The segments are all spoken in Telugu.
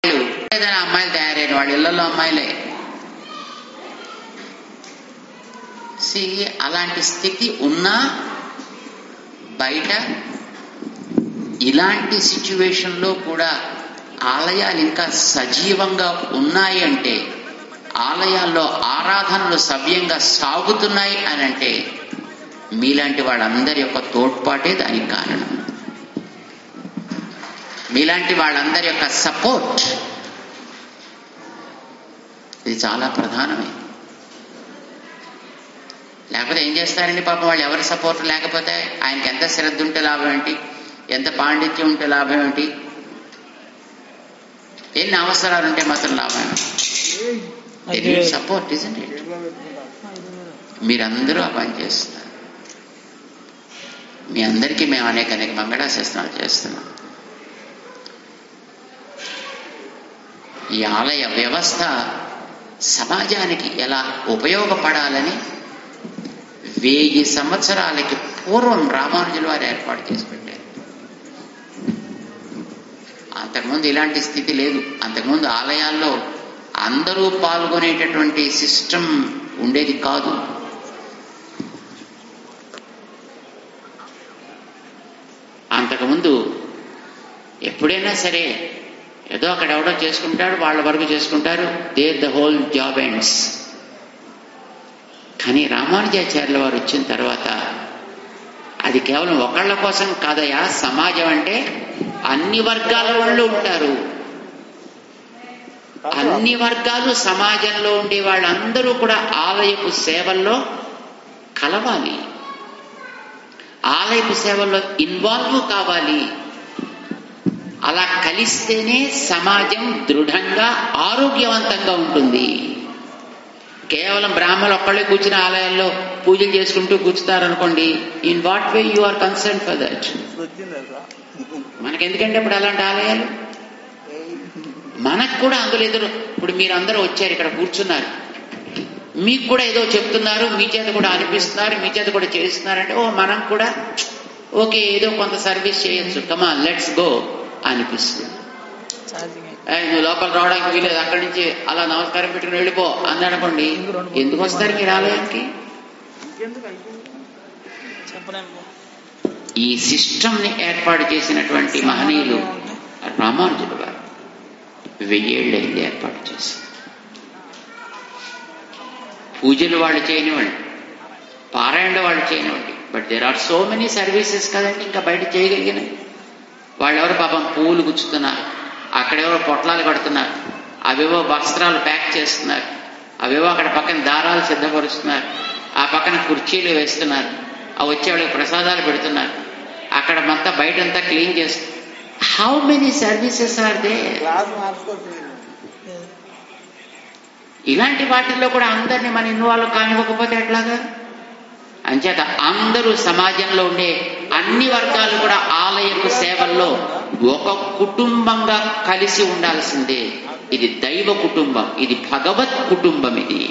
ఏదైనా అమ్మాయిలు తయారైన వాళ్ళు ఇళ్లలో అమ్మాయిలే సి అలాంటి స్థితి ఉన్నా బయట ఇలాంటి సిచ్యువేషన్లో కూడా ఆలయాలు ఇంకా సజీవంగా ఉన్నాయి అంటే ఆలయాల్లో ఆరాధనలు సవ్యంగా సాగుతున్నాయి అని అంటే మీలాంటి వాళ్ళందరి యొక్క తోడ్పాటే దానికి కారణం మీలాంటి వాళ్ళందరి యొక్క సపోర్ట్ ఇది చాలా ప్రధానమైంది లేకపోతే ఏం చేస్తారండి పాపం వాళ్ళు ఎవరి సపోర్ట్ లేకపోతే ఆయనకి ఎంత శ్రద్ధ ఉంటే లాభం ఏంటి ఎంత పాండిత్యం ఉంటే లాభం ఏంటి ఎన్ని అవసరాలు ఉంటే మాత్రం లాభం సపోర్ట్ ఇజంట్ ఇట్ మీరందరూ ఆ పని చేస్తున్నారు మీ అందరికీ మేము అనేక అనేక మంగళాశాసనాలు చేస్తున్నాం ఈ ఆలయ వ్యవస్థ సమాజానికి ఎలా ఉపయోగపడాలని వెయ్యి సంవత్సరాలకి పూర్వం రామానుజుల వారు ఏర్పాటు చేసి పెట్టారు అంతకుముందు ఇలాంటి స్థితి లేదు అంతకుముందు ఆలయాల్లో అందరూ పాల్గొనేటటువంటి సిస్టమ్ ఉండేది కాదు అంతకుముందు ఎప్పుడైనా సరే ఏదో అక్కడ ఎవడో చేసుకుంటాడు వాళ్ళ వరకు చేసుకుంటారు they the whole job ends కానీ రామానుజాచార్యుల వారు వచ్చిన తర్వాత అది కేవలం ఒకళ్ళ కోసం కాదయా సమాజం అంటే అన్ని వర్గాల వాళ్ళు ఉంటారు అన్ని వర్గాలు సమాజంలో ఉండే వాళ్ళందరూ కూడా ఆలయపు సేవల్లో కలవాలి ఆలయపు సేవల్లో ఇన్వాల్వ్ కావాలి అలా కలిస్తేనే సమాజం దృఢంగా ఆరోగ్యవంతంగా ఉంటుంది కేవలం బ్రాహ్మణులు ఒక్కళ్ళే కూర్చుని ఆలయాల్లో పూజలు చేసుకుంటూ కూర్చుతారనుకోండి in what way you are concern for that మనకెందుకంటే ఇప్పుడు అలాంటి ఆలయాలు మనకు కూడా అందులో ఎదురు ఇప్పుడు మీరు అందరూ వచ్చారు ఇక్కడ కూర్చున్నారు మీకు కూడా ఏదో చెప్తున్నారు మీ చేత కూడా అనిపిస్తున్నారు మీ చేత కూడా చేస్తున్నారంటే ఓ మనం కూడా ఓకే ఏదో కొంత సర్వీస్ చేయొచ్చు కమా లెట్స్ గో అనిపిస్తుంది "ఏయ్, నువ్వు లోపల రావడానికి వీలేదు అక్కడి నుంచి అలా నమస్కారం పెట్టుకుని వెళ్ళిపో అందనుకోండి ఎందుకు వస్తారు మీరు ఆలయానికి ఈ సిస్టమ్ ని ఏర్పాటు చేసినటువంటి మహనీయులు రామానుజులు గారు వెయ్యేళ్ళైంది ఏర్పాటు చేసి పూజలు వాళ్ళు చేయనివ్వండి పారాయణలు వాళ్ళు చేయనివ్వండి but there are so many services కదండి ఇంకా బయట చేయగలిగినవి వాళ్ళెవరు పాపం పువ్వులు గుచ్చుతున్నారు అక్కడెవరో పొట్లాలు కడుతున్నారు అవేవో వస్త్రాలు ప్యాక్ చేస్తున్నారు అవేవో అక్కడ పక్కన దారాలు సిద్ధపరుస్తున్నారు ఆ పక్కన కుర్చీలు వేస్తున్నారు ఆ వచ్చేవాళ్ళకి ప్రసాదాలు పెడుతున్నారు అక్కడ మొత్తం బయటంతా క్లీన్ చేస్తున్నారు how many services are they ఇలాంటి వాటిల్లో కూడా అందరినీ మన ఇన్వాల్వ్ కానివ్వకపోతే ఎట్లాగా అంచేత అందరూ సమాజంలో ఉండే అన్ని వర్గాలు కూడా ఆలయపు సేవల్లో ఒక కుటుంబంగా కలిసి ఉండాల్సిందే ఇది దైవ కుటుంబం ఇది భగవత్ కుటుంబం ఇది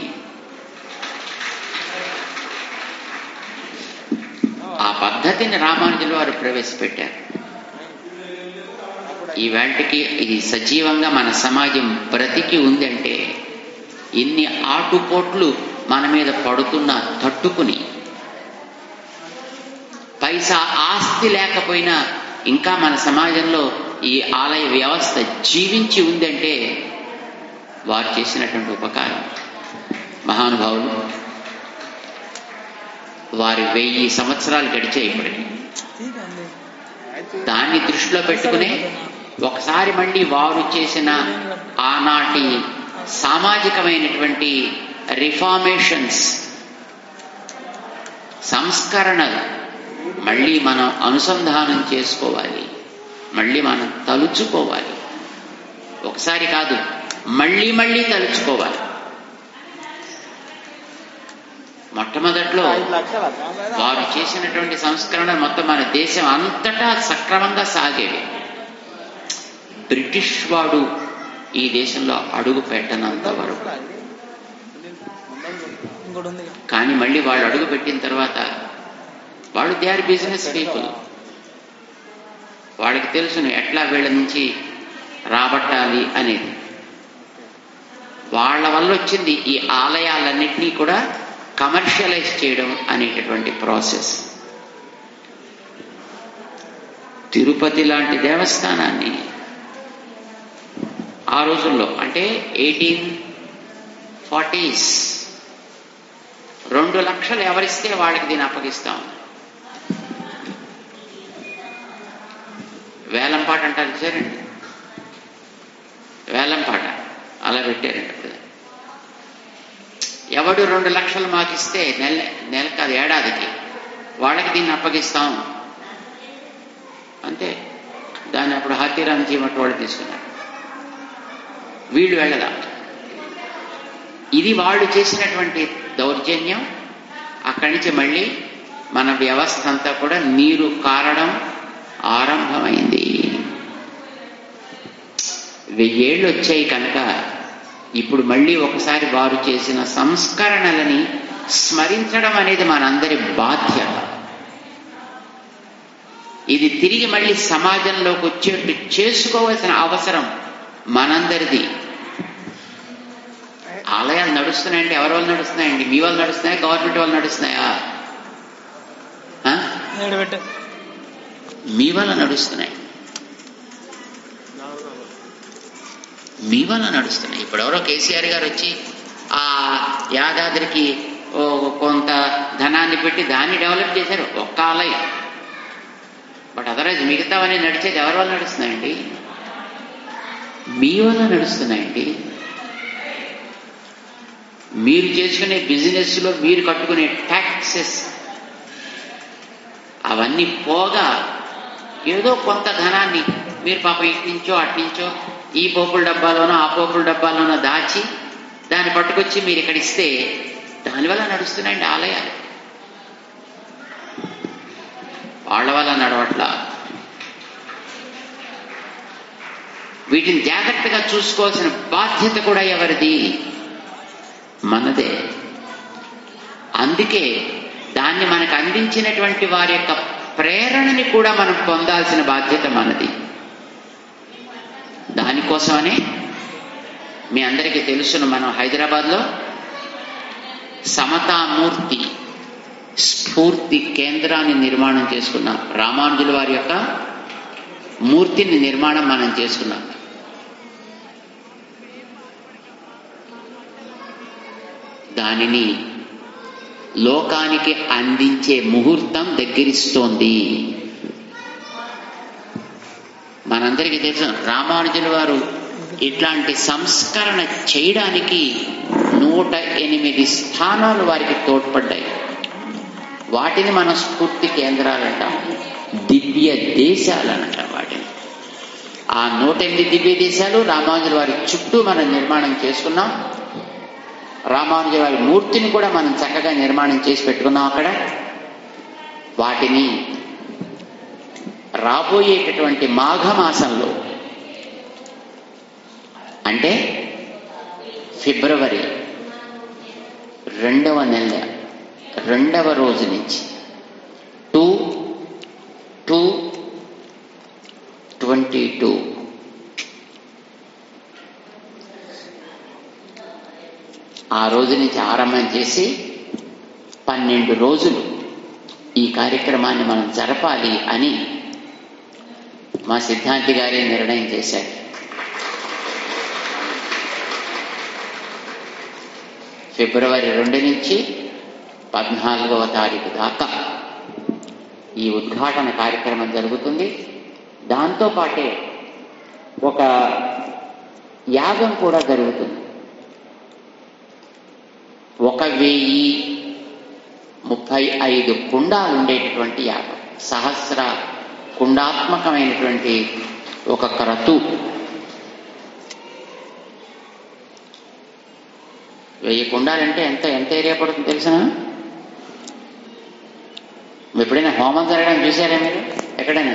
ఆ పద్ధతిని రామానుజుల వారు ప్రవేశపెట్టారు ఈ వేళకి ఇది సజీవంగా మన సమాజం బ్రతికి ఉందంటే ఇన్ని ఆటుపోట్లు మన మీద పడుతున్నా తట్టుకుని పైసా ఆస్తి లేకపోయినా ఇంకా మన సమాజంలో ఈ ఆలయ వ్యవస్థ జీవించి ఉందంటే వారు చేసినటువంటి ఉపకారం మహానుభావులు వారి వెయ్యి సంవత్సరాలు గడిచాయి ఇప్పటికి దాన్ని దృష్టిలో పెట్టుకునే ఒకసారి మళ్ళీ వారు చేసిన ఆనాటి సామాజికమైనటువంటి రిఫార్మేషన్స్ సంస్కరణలు మళ్ళీ మనం అనుసంధానం చేసుకోవాలి మళ్ళీ మనం తలుచుకోవాలి ఒకసారి కాదు మళ్ళీ మళ్ళీ తలుచుకోవాలి మొట్టమొదట్లో వారు చేసినటువంటి సంస్కరణ మొత్తం మన దేశం అంతటా సక్రమంగా సాగేవి బ్రిటిష్ వాడు ఈ దేశంలో అడుగు పెట్టనంత వరకు కానీ మళ్ళీ వాళ్ళు అడుగు పెట్టిన తర్వాత వాళ్ళు దే ఆర్ బిజినెస్ పీపుల్ వాళ్ళకి తెలుసును ఎట్లా వీళ్ళ నుంచి రాబట్టాలి అనేది వాళ్ళ వల్ల వచ్చింది ఈ ఆలయాలన్నింటినీ కూడా కమర్షియలైజ్ చేయడం అనేటటువంటి ప్రాసెస్ తిరుపతి లాంటి దేవస్థానాన్ని ఆ రోజుల్లో అంటే ఎయిటీన్ ఫార్టీస్ రెండు లక్షలు ఎవరిస్తే వాళ్ళకి దీన్ని అప్పగిస్తాం వేలంపాట అంటారు చూసారండి వేలంపాట అలా పెట్టారండి అప్పుడు ఎవడు రెండు లక్షలు మాకిస్తే నెల నెల కాదు ఏడాదికి వాళ్ళకి దీన్ని అప్పగిస్తాం అంతే దాన్ని అప్పుడు హాతీరామ్ చీమట్ వాళ్ళు తీసుకున్నారు వీళ్ళు వెళ్ళదా ఇది వాళ్ళు చేసినటువంటి దౌర్జన్యం అక్కడి నుంచి మళ్ళీ మన వ్యవస్థ అంతా కూడా నీరు కారడం ఆరంభమైంది వెయ్యేళ్ళు వచ్చాయి కనుక ఇప్పుడు మళ్ళీ ఒకసారి వారు చేసిన సంస్కరణలని స్మరించడం అనేది మనందరి బాధ్యత ఇది తిరిగి మళ్ళీ సమాజంలోకి వచ్చేట్టు చేసుకోవాల్సిన అవసరం మనందరిది ఆలయాలు నడుస్తున్నాయండి ఎవరి వల్ల నడుస్తున్నాయండి మీ వాళ్ళు నడుస్తున్నాయా గవర్నమెంట్ వాళ్ళు నడుస్తున్నాయా ఆ? ఏడబెట్టు మీ వల్ల నడుస్తున్నాయి మీ వల్ల నడుస్తున్నాయి ఇప్పుడు ఎవరో కేసీఆర్ గారు వచ్చి ఆ యాదాద్రికి ఓ కొంత ధనాన్ని పెట్టి దాన్ని డెవలప్ చేశారు ఒక్క ఆలయం బట్ అదర్వైజ్ మిగతావన్నీ నడిచేది ఎవరి వల్ల నడుస్తున్నాయండి మీ వల్ల నడుస్తున్నాయండి మీరు చేసుకునే బిజినెస్ లో మీరు కట్టుకునే ట్యాక్సెస్ అవన్నీ పోగా ఏదో కొంత ధనాన్ని మీరు పాపం ఇటు నుంచో అటు నుంచో ఈ పోపుల డబ్బాలోనో ఆ పోపుల డబ్బాలోనో దాచి దాన్ని పట్టుకొచ్చి మీరు ఇక్కడ ఇస్తే దానివల్ల నడుస్తున్నాయండి ఆలయాలు వాళ్ళ వల్ల నడవట్ల వీటిని జాగ్రత్తగా చూసుకోవాల్సిన బాధ్యత కూడా ఎవరిది మనదే అందుకే దాన్ని మనకు అందించినటువంటి వారి యొక్క ప్రేరణని కూడా మనం పొందాల్సిన బాధ్యత మనది దానికోసమనే మీ అందరికీ తెలుసును మనం హైదరాబాద్లో సమతామూర్తి స్ఫూర్తి కేంద్రాన్ని నిర్మాణం చేసుకున్నాం రామానుజుల వారి యొక్క మూర్తిని నిర్మాణం మనం చేసుకున్నాం దానిని లోకానికి అందించే ముహూర్తం దగ్గరిస్తోంది మనందరికీ తెలుసు రామానుజుల వారు ఇట్లాంటి సంస్కరణ చేయడానికి నూట ఎనిమిది స్థానాలు వారికి తోడ్పడ్డాయి వాటిని మనం స్ఫూర్తి కేంద్రాలు అంటాం దివ్య దేశాలు అంటాం వాటిని ఆ నూట ఎనిమిది దివ్య దేశాలు రామానుజుల వారి చుట్టూ మనం నిర్మాణం చేసుకున్నాం రామానుజ వారి మూర్తిని కూడా మనం చక్కగా నిర్మాణం చేసి పెట్టుకున్నాం అక్కడ వాటిని రాబోయేటటువంటి మాఘమాసంలో అంటే ఫిబ్రవరి రెండవ నెల రెండవ రోజు నుంచి టూ టూ ట్వంటీ టూ ఆ రోజు నుంచి ఆరంభం చేసి పన్నెండు రోజులు ఈ కార్యక్రమాన్ని మనం జరపాలి అని మా సిద్ధాంతి గారే నిర్ణయం చేశారు ఫిబ్రవరి రెండు నుంచి పద్నాలుగవ తారీఖు దాకా ఈ ఉద్ఘాటన కార్యక్రమం జరుగుతుంది దాంతో పాటే ఒక యాగం కూడా జరుగుతుంది ఒక వెయ్యి ముప్పై ఐదు కుండాలు ఉండేటటువంటి యాగం సహస్ర కుండాత్మకమైనటువంటి ఒక క్రతు వెయ్యి కుండాలంటే ఎంత ఎంత ఏరియా పడుతుంది తెలిసిన ఎప్పుడైనా హోమం జరగడం చూసారా మీరు ఎక్కడైనా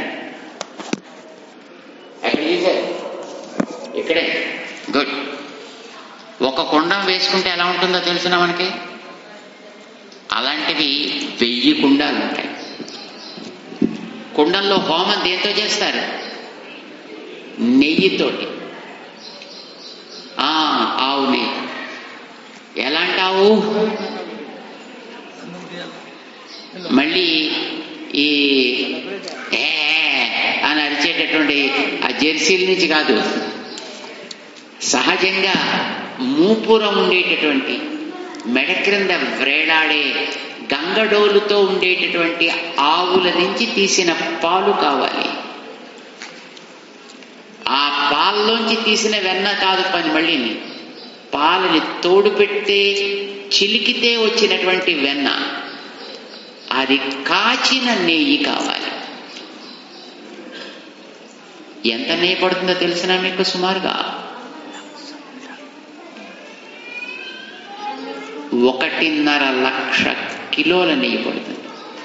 ఎక్కడ చూసారు ఇక్కడే గుడ్ ఒక కుండం వేసుకుంటే ఎలా ఉంటుందో తెలిసిన మనకి అలాంటివి వెయ్యి కుండాలు ఉంటాయి కుండంలో హోమం దేంతో చేస్తారు నెయ్యితోటి ఎలా అంటావు మళ్ళీ ఈ ఏ అని అరిచేటటువంటి ఆ జెర్సీల నుంచి కాదు సహజంగా మూపురం ఉండేటటువంటి మెడ క్రింద వ్రేలాడే గంగడోలుతో ఉండేటటువంటి ఆవుల నుంచి తీసిన పాలు కావాలి ఆ పాల్లోంచి తీసిన వెన్న కాదు పని మళ్ళీ పాలని తోడు పెట్టే చిలికితే వచ్చినటువంటి వెన్న అది కాచిన నెయ్యి కావాలి ఎంత నెయ్యి పడుతుందో తెలిసినా మీకు సుమారుగా ఒకటిన్నర లక్ష కిలోల నెయ్యి పడుతుంది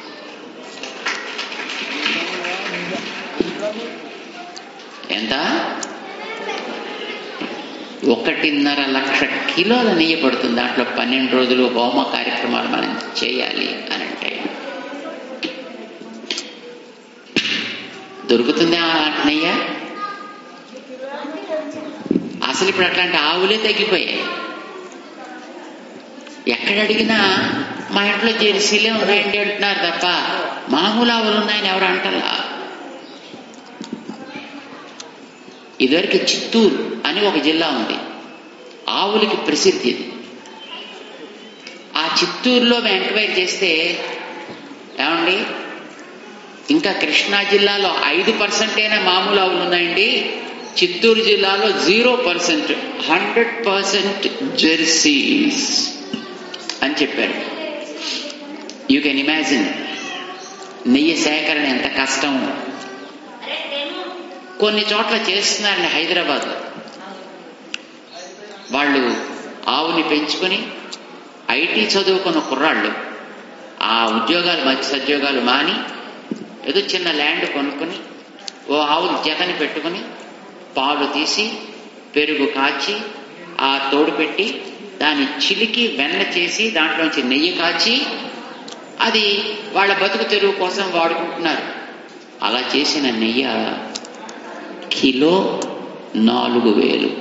ఎంత ఒకటిన్నర లక్ష కిలోల నెయ్యి పడుతుంది దాంట్లో పన్నెండు రోజులు హోమ కార్యక్రమాలు మనం చేయాలి అని అంటే దొరుకుతుందా ఆ నెయ్య అసలు ఇప్పుడు అట్లాంటి ఆవులే తగ్గిపోయాయి ఎక్కడ అడిగినా మా ఇంట్లో జెర్సీలే ఉన్నాయండి అంటున్నారు తప్ప మామూలు ఆవులు ఉన్నాయని ఎవరు అంటలా ఇదివరకు చిత్తూరు అని ఒక జిల్లా ఉంది ఆవులకి ప్రసిద్ధి ఇది ఆ చిత్తూరులో మేము ఎంక్వైరీ చేస్తే ఏమండి ఇంకా కృష్ణా జిల్లాలో ఐదు పర్సెంటైనా మామూలు ఆవులు ఉన్నాయండి చిత్తూరు జిల్లాలో zero percent hundred percent jerseys అని చెప్పారు యూ కెన్ ఇమాజిన్ నెయ్యి సేకరణ ఎంత కష్టం కొన్ని చోట్ల చేస్తున్నారండి హైదరాబాద్ వాళ్ళు ఆవుని పెంచుకొని ఐటీ చదువుకున్న కుర్రాళ్ళు ఆ ఉద్యోగాలు మంచి సద్యోగాలు మాని ఏదో చిన్న ల్యాండ్ కొనుక్కొని ఓ ఆవుని జతని పెట్టుకుని పాలు తీసి పెరుగు కాచి ఆ తోడు పెట్టి దాన్ని చిలికి వెన్న చేసి దాంట్లోంచి నెయ్యి కాచి అది వాళ్ళ బతుకు తెరువు కోసం వాడుకుంటున్నారు అలా చేసిన నెయ్యి కిలో నాలుగు వేలు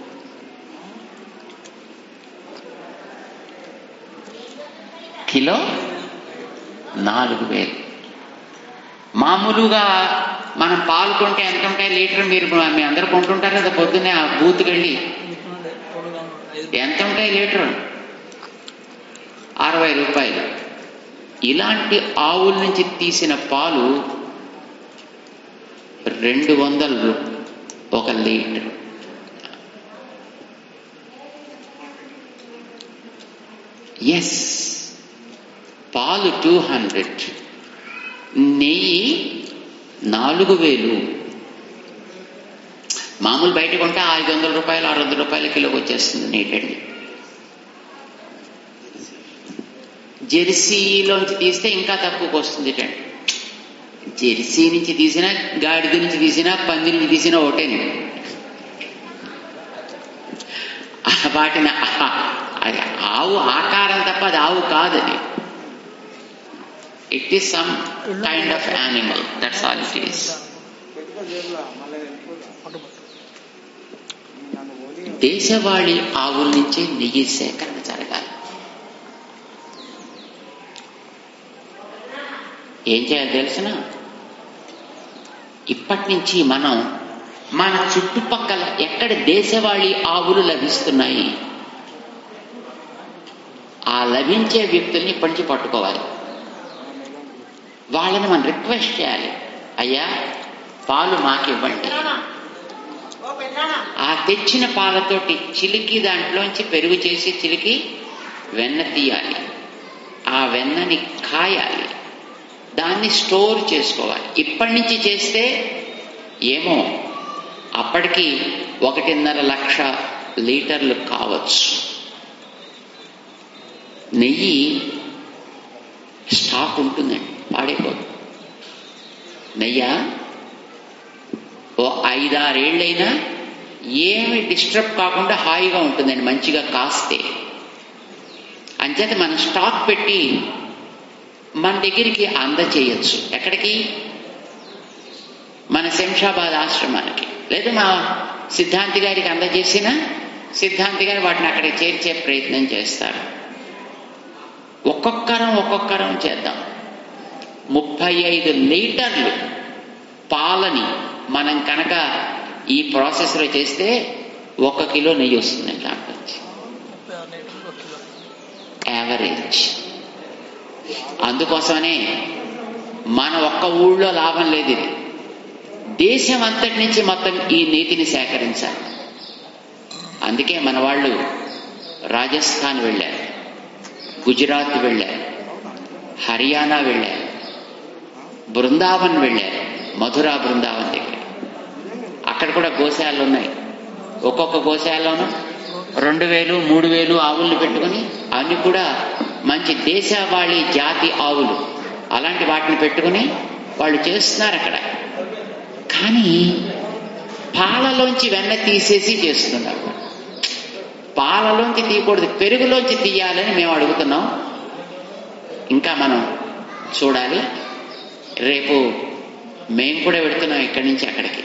కిలో నాలుగు వేలు మామూలుగా మనం పాలు కొంటే ఎంత ఉంటాయి లీటర్ మీరు మీ అందరు కొంటుంటారు కదా పొద్దున్నే ఆ బూత్కి వెళ్ళి ఎంత ఉంటాయి లీటర్ అరవై రూపాయలు ఇలాంటి ఆవుల నుంచి తీసిన పాలు రెండు వందలు ఒక లీటర్ ఎస్ పాలు టూ హండ్రెడ్ నెయ్యి నాలుగు వేలు మామూలు బయట కొంటే ఐదు వందల రూపాయలు ఆరు వందల రూపాయల కిలోకి వచ్చేస్తుంది నీటండి జెర్సీలోంచి తీస్తే ఇంకా తక్కువకి వస్తుంది టండి జెర్సీ నుంచి తీసినా గాడిద నుంచి తీసినా పంది నుంచి తీసినా ఒకటేనే వాటిని అది ఆవు ఆకారం తప్ప అది ఆవు కాదు అది it is some kind of animal that's all it is దేశవాళీ ఆవుల నుంచే నెయ్యి సేకరణ జరగాలి ఏం చేయాలి తెలిసిన ఇప్పటి నుంచి మనం మన చుట్టుపక్కల ఎక్కడ దేశవాళీ ఆవులు లభిస్తున్నాయి ఆ లభించే వ్యక్తుల్ని ఇప్పటి నుంచి పట్టుకోవాలి వాళ్ళని మనం రిక్వెస్ట్ చేయాలి అయ్యా పాలు మాకివ్వండి ఆ తెచ్చిన పాలతోటి చిలికి దాంట్లోంచి పెరుగు చేసి చిలికి వెన్న తీయాలి ఆ వెన్నని కాయాలి దాన్ని స్టోర్ చేసుకోవాలి ఇప్పటి నుంచి చేస్తే ఏమో అప్పటికి ఒకటిన్నర లక్ష లీటర్లు కావచ్చు నెయ్యి స్టాక్ ఉంటుందండి పాడైపోదు నెయ్య ఓ ఐదారేళ్ళైనా ఏమి డిస్టర్బ్ కాకుండా హాయిగా ఉంటుందండి మంచిగా కాస్తే అంచేత మనం స్టాక్ పెట్టి మన దగ్గరికి అందచేయచ్చు ఎక్కడికి మన శంషాబాద్ ఆశ్రమానికి లేదా మా సిద్ధాంతి గారికి అందజేసిన సిద్ధాంతి గారు వాటిని అక్కడికి చేర్చే ప్రయత్నం చేస్తారు ఒక్కొక్కరం ఒక్కొక్కరం చేద్దాం ముప్పై ఐదు లీటర్లు పాలని మనం కనుక ఈ ప్రాసెస్లో చేస్తే ఒక కిలో నెయ్యి వస్తుంది దాంట్లో నుంచి ముప్పై ఆరు లీటర్లు ఒక కిలో యావరేజ్ అందుకోసమనే మన ఒక్క ఊళ్ళో లాభం లేదు ఇది దేశం అంతటి నుంచి మొత్తం ఈ నీతిని సేకరించాలి అందుకే మన వాళ్ళు రాజస్థాన్ వెళ్ళారు గుజరాత్ వెళ్ళారు హర్యానా వెళ్ళారు బృందావన్ వెళ్ళారు మధురా బృందావన్ దగ్గర అక్కడ కూడా గోశాలలు ఉన్నాయి ఒక్కొక్క గోశాలలోనూ రెండు వేలు మూడు వేలు ఆవుల్ని పెట్టుకుని అన్ని కూడా మంచి దేశవాళీ జాతి ఆవులు అలాంటి వాటిని పెట్టుకుని వాళ్ళు చేస్తున్నారు అక్కడ కానీ పాలలోంచి వెన్న తీసేసి చేస్తున్నారు పాలలోంచి తీయకూడదు పెరుగులోంచి తీయాలని మేము అడుగుతున్నాం ఇంకా మనం చూడాలి రేపు మేము కూడా పెడుతున్నాం ఇక్కడి నుంచి అక్కడికి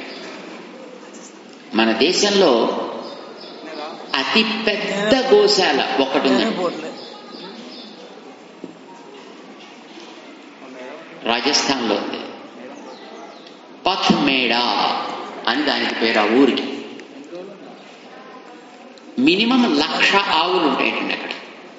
మన దేశంలో అతి పెద్ద గోశాల ఒకటి నేనే ఉంది పోట్లే రాజస్థాన్లో ఉంది పథ్మేడా అని దానికి పేరు ఆ ఊరికి మినిమం లక్ష ఆవులు ఉంటాయండి అక్కడ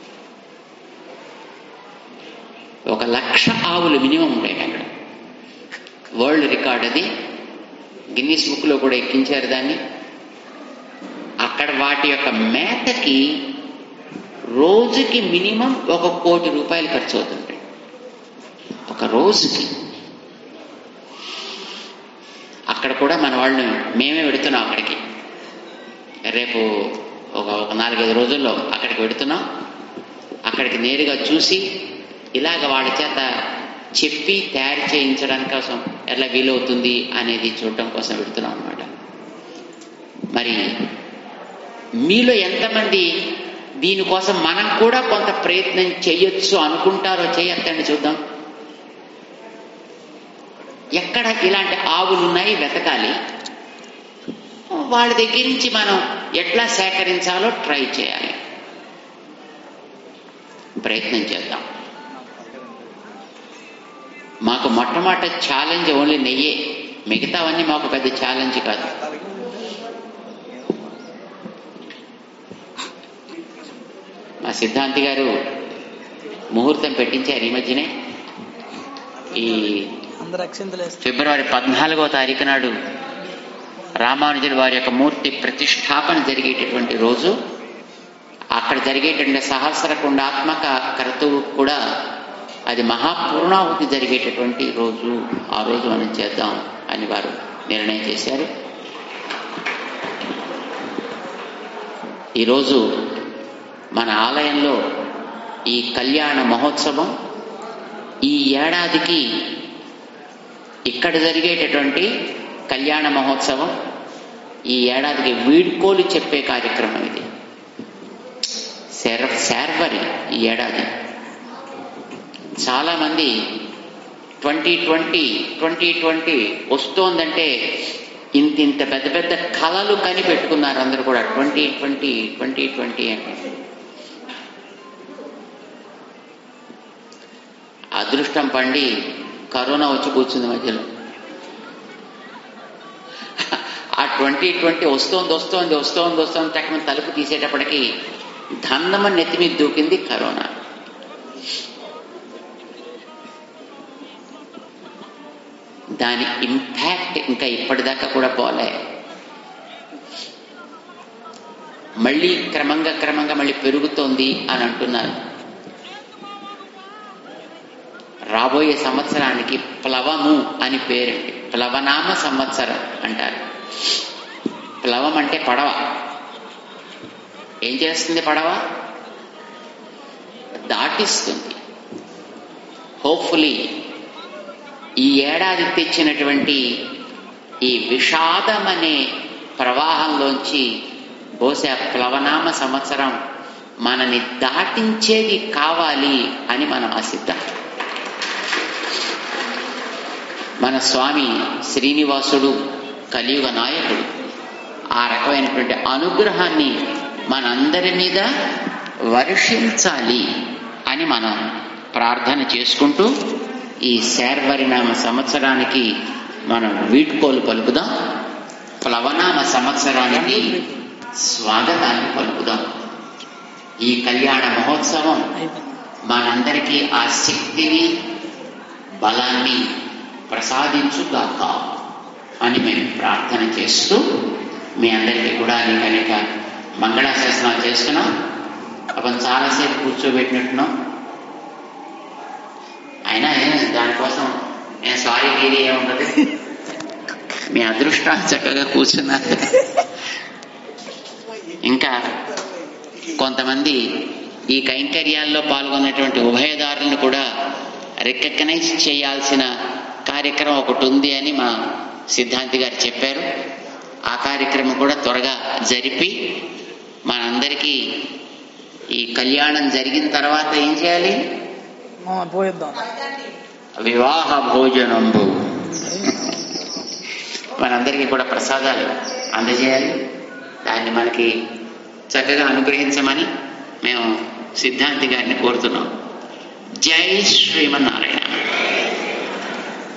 ఒక లక్ష ఆవులు మినిమం ఉంటాయి అక్కడ వరల్డ్ రికార్డ్ అది గిన్నీస్ బుక్ లో కూడా ఎక్కించారు దాన్ని అక్కడ వాటి యొక్క మేతకి రోజుకి మినిమం ఒక కోటి రూపాయలు ఖర్చు అవుతుంటాయి ఒక రోజుకి అక్కడ కూడా మన వాళ్ళు మేమే పెడుతున్నాం అక్కడికి రేపు ఒక ఒక నాలుగైదు రోజుల్లో అక్కడికి పెడుతున్నాం అక్కడికి నేరుగా చూసి ఇలాగ వాళ్ళ చేత చెప్పి తయారు చేయించడం కోసం ఎలా వీలవుతుంది అనేది చూడటం కోసం పెడుతున్నాం అనమాట మరి మీలో ఎంతమంది దీనికోసం మనం కూడా కొంత ప్రయత్నం చేయొచ్చు అనుకుంటారో చేయొద్దండి చూద్దాం ఎక్కడ ఇలాంటి ఆవులు ఉన్నాయి వెతకాలి వాళ్ళ దగ్గర నుంచి మనం ఎట్లా సేకరించాలో ట్రై చేయాలి ప్రయత్నం చేద్దాం మాకు మొట్టమొదటి ఛాలెంజ్ ఓన్లీ నెయ్యే మిగతావన్నీ మాకు పెద్ద ఛాలెంజ్ కాదు మా సిద్ధాంతి గారు ముహూర్తం పెట్టించారు ఈ మధ్యనే ఈ అందరు అక్షింతలు వేస్తారు ఫిబ్రవరి పద్నాలుగో తారీఖు నాడు రామానుజుల వారి యొక్క మూర్తి ప్రతిష్టాపన జరిగేటటువంటి రోజు అక్కడ జరిగేటువంటి సహస్ర కుండాత్మక క్రతువు కూడా అది మహాపూర్ణాహుతి జరిగేటటువంటి రోజు ఆ రోజు మనం చేద్దాం అని వారు నిర్ణయం చేశారు ఈరోజు మన ఆలయంలో ఈ కళ్యాణ మహోత్సవం ఈ ఏడాదికి ఇక్కడ జరిగేటటువంటి కళ్యాణ మహోత్సవం ఈ ఏడాదికి వీడ్కోలు చెప్పే కార్యక్రమం ఇది శర శార్వరి ఈ ఏడాది చాలామంది ట్వంటీ ట్వంటీ ట్వంటీ ట్వంటీ వస్తోందంటే ఇంత ఇంత పెద్ద పెద్ద కళలు కని పెట్టుకున్నారు అందరూ కూడా ట్వంటీ ట్వంటీ ట్వంటీ ట్వంటీ అంటే అదృష్టం పండి కరోనా వచ్చి కూర్చుంది మధ్యలో ఆ ట్వంటీ ట్వంటీ వస్తోంది వస్తోంది వస్తోంది వస్తోంది తక్కువ తలుపు తీసేటప్పటికి ధన్నమ నెత్తి మీద దూకింది కరోనా దాని ఇంపాక్ట్ ఇంకా ఇప్పటిదాకా కూడా పోలే మళ్ళీ క్రమంగా క్రమంగా మళ్ళీ పెరుగుతోంది అని అంటున్నారు రాబోయే సంవత్సరానికి ప్లవము అని పేరండి ప్లవనామ సంవత్సరం అంటారు ప్లవం అంటే పడవ ఏం చేస్తుంది పడవ దాటిస్తుంది హోప్ఫుల్లీ ఈ ఏడాది తెచ్చినటువంటి ఈ విషాదం అనే ప్రవాహంలోంచి బహుశా ప్లవనామ సంవత్సరం మనని దాటించేది కావాలి అని మనం ఆశిద్దాం మన స్వామి శ్రీనివాసుడు కలియుగ నాయకుడు ఆ రకమైనటువంటి అనుగ్రహాన్ని మనందరి మీద వర్షించాలి అని మనం ప్రార్థన చేసుకుంటూ ఈ శార్వరినామ సంవత్సరానికి మనం వీడ్కోలు పలుకుదాం ప్లవనామ సంవత్సరానికి స్వాగతాన్ని పలుకుదాం ఈ కళ్యాణ మహోత్సవం అయిపోయింది మనందరికీ ఆ శక్తిని బలాన్ని ప్రసాదించుగాక అని మేము ప్రార్థన చేస్తూ మీ అందరికీ కూడా అనేక అనేక మంగళాశాసనాలు చేస్తున్నాం అప్పుడు చాలాసేపు కూర్చోబెట్టినట్టున్నాం అయినా ఏం దానికోసం నేను సారీ గీరి ఏముంటది మీ అదృష్టాన్ని చక్కగా కూర్చున్నారు ఇంకా కొంతమంది ఈ కైంకర్యాల్లో పాల్గొన్నటువంటి ఉభయదారులను కూడా రికగ్నైజ్ చేయాల్సిన కార్యక్రమం ఒకటి ఉంది అని మా సిద్ధాంతి గారు చెప్పారు ఆ కార్యక్రమం కూడా త్వరగా జరిపి మనందరికీ ఈ కళ్యాణం జరిగిన తర్వాత ఏం చేయాలి ఆ, పోయిద్దాం వివాహ భోజనంబు మనందరికీ కూడా ప్రసాదాలు అందజేయాలి దాన్ని మనకి చక్కగా అనుగ్రహించమని మేము సిద్ధాంతి గారిని కోరుతున్నాం జై శ్రీమన్నారాయణ